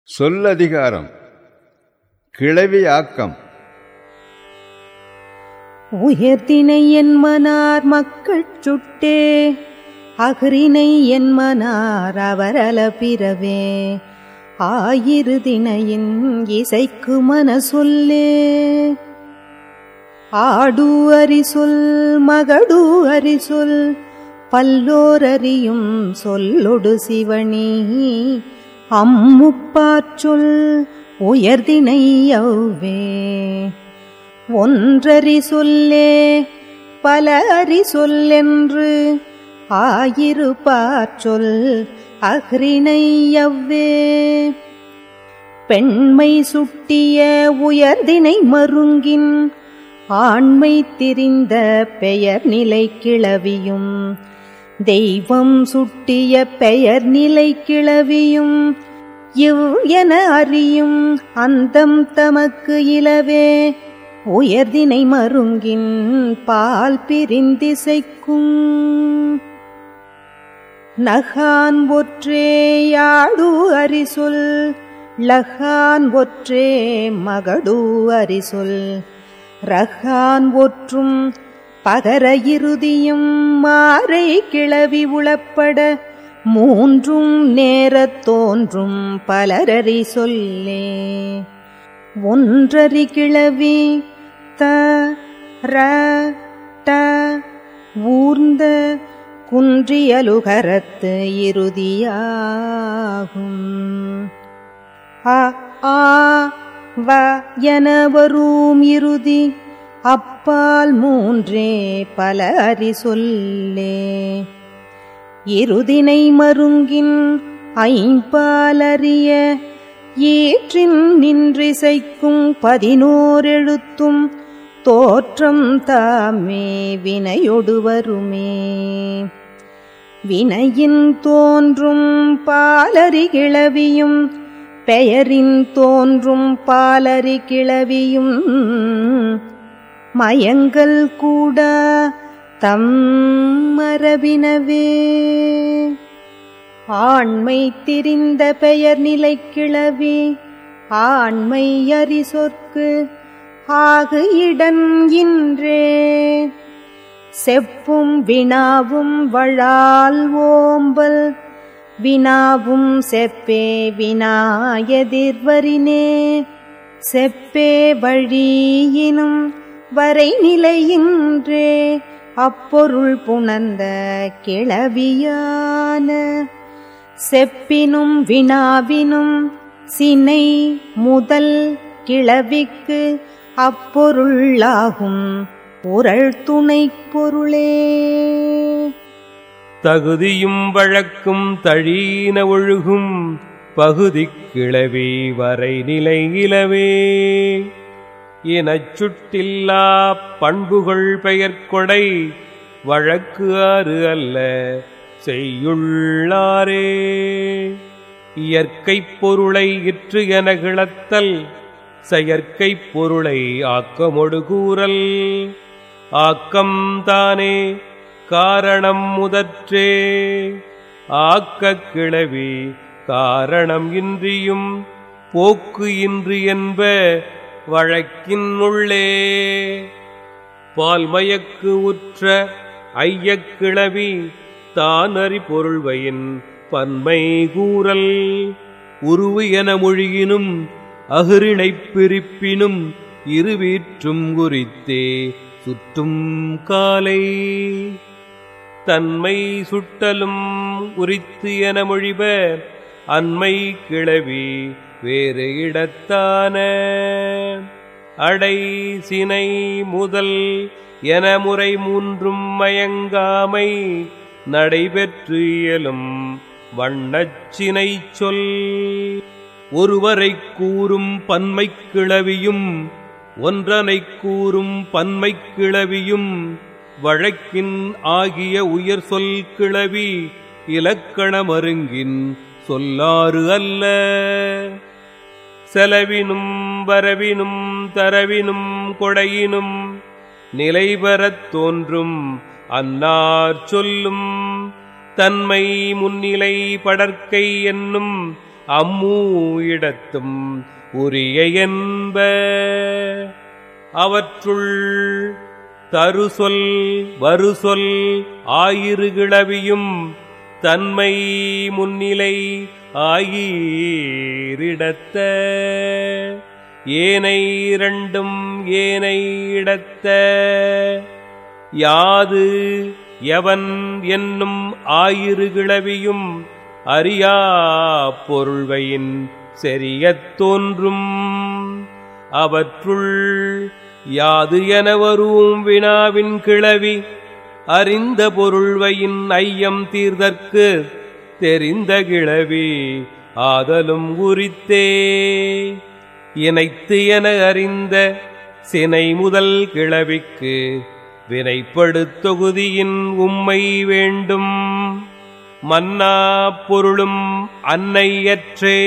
சொல்லதிகாரம் கிளவி ஆக்கம் உயர்தினை என்மனார் மக்கள் சுட்டே அகரினை என்மனார் அவரல பிறவே ஆயிரு தினையின் இசைக்கு மன சொல்லே ஆடு அரிசொல் மகடு அரிசொல் பல்லோரறியும் சொல்லொடு சிவனி அம்முப்பாற்றொல் உயர்தினை யவ்வே ஒன்றறி சொல்லே பல அறி சொல்லென்று ஆயிரு பாற்றொல் அஃறிணையவ்வே பெண்மை சுட்டிய உயர்தினை மருங்கின் ஆண்மை திரிந்த பெயர் நிலை கிளவியும் தெய்வம் சுட்டிய பெயர் நிலை கிளவியும் இவ் என அறியும் அந்தம் தமக்கு இலவே உயர்தினை மருங்கின் பால் பிரிந்திசைக்கும் நகான் ஒற்றேயாடு அரிசொல் லகான் ஒற்றே மகடு அரிசொல் ரகான் ஒற்றும் பகர இறுதியும் மாறை கிளவி உளப்பட மூன்றும் நேரத் தோன்றும் பலரறி சொல்லே ஒன்றறி கிளவி த ர ட ஊர்ந்த குன்றியலுகரத்து இறுதியாகும் அ ஆ வ என வரும் இறுதி அப்பால் மூன்றே பல அறி சொல்லே இருதினை மருங்கின் ஐம்பாலறிய ஈற்றின் நின்றிசைக்கும் பதினோரெழுத்தும் தோற்றம் தாமே வினையொடு வருமே வினையின் தோன்றும் பாலரி கிளவியும் பெயரின் தோன்றும் பாலரி கிளவியும் மயங்கல் கூட தம் மரபினவே ஆண்மை திரிந்த பெயர் நிலை கிளவி ஆண்மை அறி சொற்கு ஆகு இடன் இன்றே செப்பும் வினாவும் வழால் ஓம்பல் வினாவும் செப்பே வினாயதிர்வரினே செப்பே வழியினும் வரை நிலையின்றே அப்பொருள் புணர்ந்த கிளவியான செப்பினும் வினாவினும் சினை முதல் கிளவிக்கு அப்பொருளாகும் உரள் துணைப் பொருளே தகுதியும் வழக்கும் தழீன ஒழுகும் பகுதிக் கிளவி வரை நிலை இலவே எனச் சுட்டில்லா பண்புகள் பெயர் கொடை வழக்கு ஆறு அல்ல செய்யுள்ளாரே இயற்கைப் பொருளை இற்று என கிளத்தல் செயற்கைப் பொருளை ஆக்கமொடு கூறல் ஆக்கம் தானே காரணம் முதற்றே ஆக்கக் கிளவி காரணம் இன்றியும் போக்கு இன்றி என்ப வழக்கின் உள்ளே பால்மயக்கு உற்ற ஐயக்கிளவி தானறி பொருள்வையின் பன்மை கூறல் உருவு என மொழியினும் அகிரிணைப் பிரிப்பினும் இருவீற்றும் குறித்தே சுற்றும் காலை தன்மை சுட்டலும் உரித்து என மொழிப அன்மை கிளவி வேறு இடத்தான அடை சினை முதல் என முறை மூன்றும் மயங்காமை நடைபெற்று இயலும் வண்ணச்சினை சொல் ஒருவரைக் கூறும் பன்மைக் கிளவியும் ஒன்றனைக் கூறும் பன்மைக் கிளவியும் வழக்கின் ஆகிய உயர் சொல் கிளவி இலக்கண மருங்கின் சொல்லாறு அல்ல செலவினும் வரவினும் தரவினும் கொடையினும் நிலைபெறத் தோன்றும் அன்னார் சொல்லும் தன்மை முன்னிலை படற்கை என்னும் அம்மூ இடத்தும் உரிய என்ப அவற்றுள் தருசொல் வருசொல் ஆயிரு கிளவியும் தன்மை முன்னிலை ஆயீரிடத்த ஏனை இரண்டும் ஏனை இடத்த யாது எவன் என்னும் ஆயிரு கிளவியும் அறியா பொருள்வையின் செறியத் தோன்றும் அவற்றுள் யாது என வரும் வினாவின் கிளவி அறிந்த பொருள்வையின் ஐயம் தீர்தற்கு தெரிந்த கிளவி ஆதலும் உரித்தே இணைத்து என அறிந்த சினை முதல் கிளவிக்கு வினைப்படு தொகுதியின் உம்மை வேண்டும் மன்னா பொருளும் அன்னையற்றே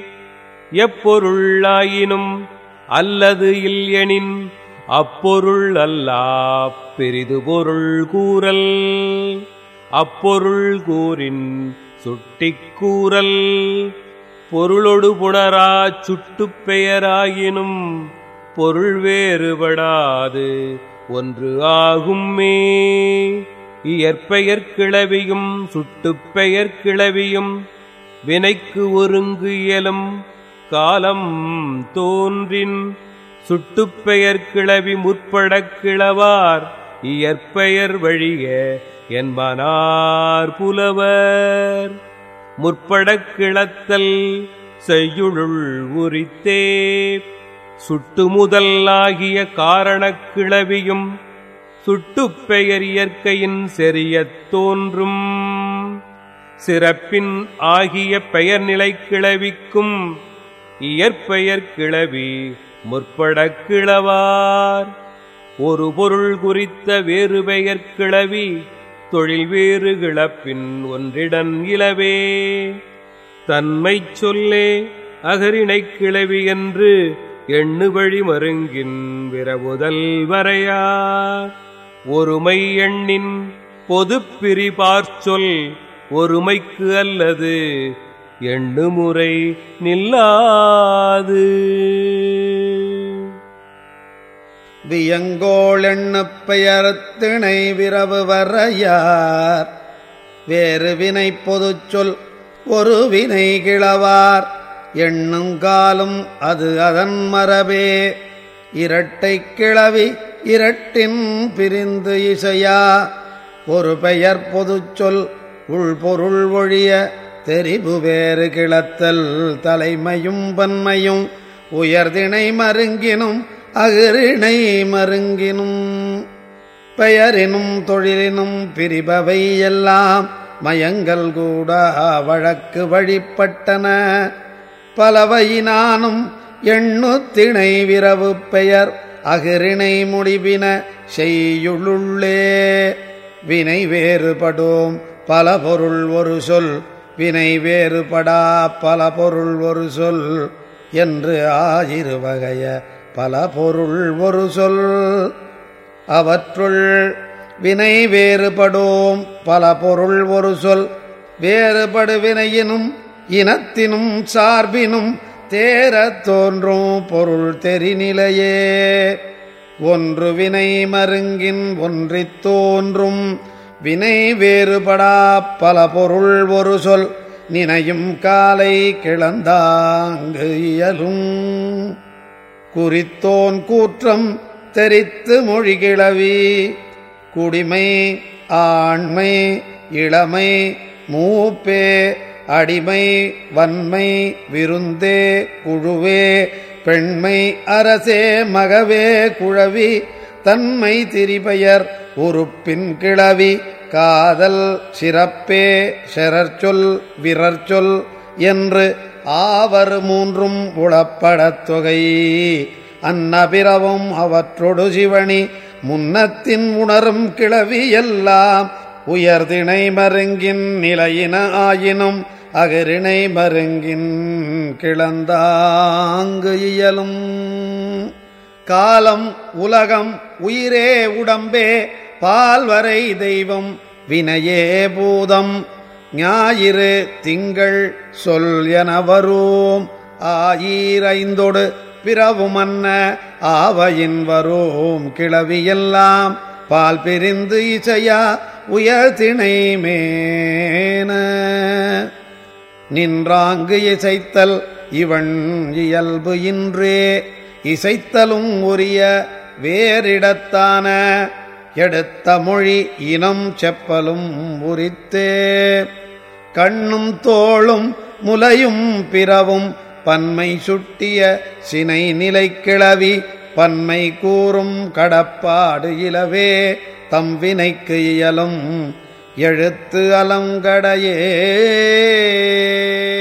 எப்பொருளாயினும் அல்லது இல்லெனின் அப்பொருள் அல்லா பெரிது பொருள் கூறல் அப்பொருள் கூறின் சுட்டிக் கூறல் பொருளொடு புணரா சுட்டுப் பெயராயினும் பொருள் வேறுபடாது ஒன்று ஆகுமே இயற்பெயர் கிளவியும் சுட்டுப் பெயர் கிளவியும் வினைக்கு ஒருங்கு இயலும் காலம் தோன்றின் சுட்டுப் பெயர் கிளவி முற்படக் கிளவார் இயற்பெயர் வழிய என்பனார் புலவர் முற்படக் கிளத்தல் செய்யுளுள் உரித்தே சுட்டு முதல் ஆகிய காரணக் கிளவியும் சுட்டுப் பெயர் இயற்கையின் செறியத் தோன்றும் சிறப்பின் ஆகிய பெயர் நிலை கிளவிக்கும் இயற்பெயர் கிளவி முற்படக் கிளவார் ஒரு பொருள் குறித்த வேறு பெயர் கிளவி தொழில் வேறு கிளப்பின் ஒன்றிடன் இலவே தன்மைச் சொல்லே அகரிணைக் கிளவி என்று எண்ணு வழி மருங்கின் விரவுதல் வரையார் ஒருமை எண்ணின் பொதுப் பிரிபார்ச்சொல் ஒருமைக்கு அல்லது எண்ணுமுறை நில்லாது வியங்கோள் எண்ணுப் பெயர்த்திணை விரவு வரையார் வேறு வினை பொதுச் சொல் ஒரு வினை கிளவார் எண்ணுங்காலும் அது அதன் மரபே இரட்டை கிளவி இரட்டின் பிரிந்து இசையா ஒரு பெயர் பொதுச் சொல் உள்பொருள் ஒழிய தெரிபு வேறு கிளத்தல் தலைமையும் பன்மையும் உயர்திணை மருங்கினும் அகிரிணை மருங்கினும் பெயரினும் தொழிலினும் பிரிபவை எல்லாம் மயங்கல் கூட வழக்கு வழிபட்டன பலவையினானும் எண்ணு திணை விரவு பெயர் அகிரிணை முடிவின செய்யுளுள்ளே வினை வேறுபடும் பல பொருள் ஒரு சொல் வினை வேறுபடா பல பொருள் ஒரு சொல் என்று ஆயிரு வகைய பல பொருள் ஒரு சொல் அவற்றுள் வினை வேறுபடும் பல பொருள் ஒரு சொல் வேறுபடு வினையினும் இனத்தினும் சார்பினும் தேரத் தோன்றும் பொருள் தெரிநிலையே ஒன்று வினை மருங்கின் ஒன்றித் தோன்றும் வினை வேறுபடா பல பொருள் ஒரு சொல் நினையும் காலை கிளந்தாங்கு இயலும் குறித்தோன் கூற்றம் தெரித்து மொழி கிளவி குடிமை ஆண்மை இளமை மூப்பே அடிமை வன்மை விருந்தே குழுவே பெண்மை அரசே மகவே குழவி தன்மை திரிபெயர் உறுப்பின் கிளவி காதல் சிறப்பே செரற்சொல் விரற்சொல் என்று ஆவர் மூன்றும் உளப்படத் தொகை அன்னபிரவும் அவற்றொடு சிவனி முன்னத்தின் உணரும் கிளவி எல்லாம் உயர்திணை மருங்கின் நிலையின ஆயினும் அகரிணை மருங்கின் கிளந்தாங்கு இயலும் காலம் உலகம் உயிரே உடம்பே பால்வரை தெய்வம் வினையே பூதம் ஞாயிறு திங்கள் சொல் என வரும் ஆயீரைந்தொடு பிறவுமன்ன ஆவையின் வரோம் கிளவியெல்லாம் பால் பிரிந்து இசையா உயர்திணை மேன நின்றாங்கு இசைத்தல் இவன் இயல்பு இன்றே இசைத்தலும் உரிய வேறிடத்தான எடுத்த மொழி இனம் செப்பலும் உரித்தே கண்ணும் தோளும் முலையும் பிறவும் பன்மை சுட்டிய சினை நிலை கிளவி பன்மை கூறும் கடப்பாடு இலவே தம் வினைக்கு இயலும் எழுத்து அலங்கடையே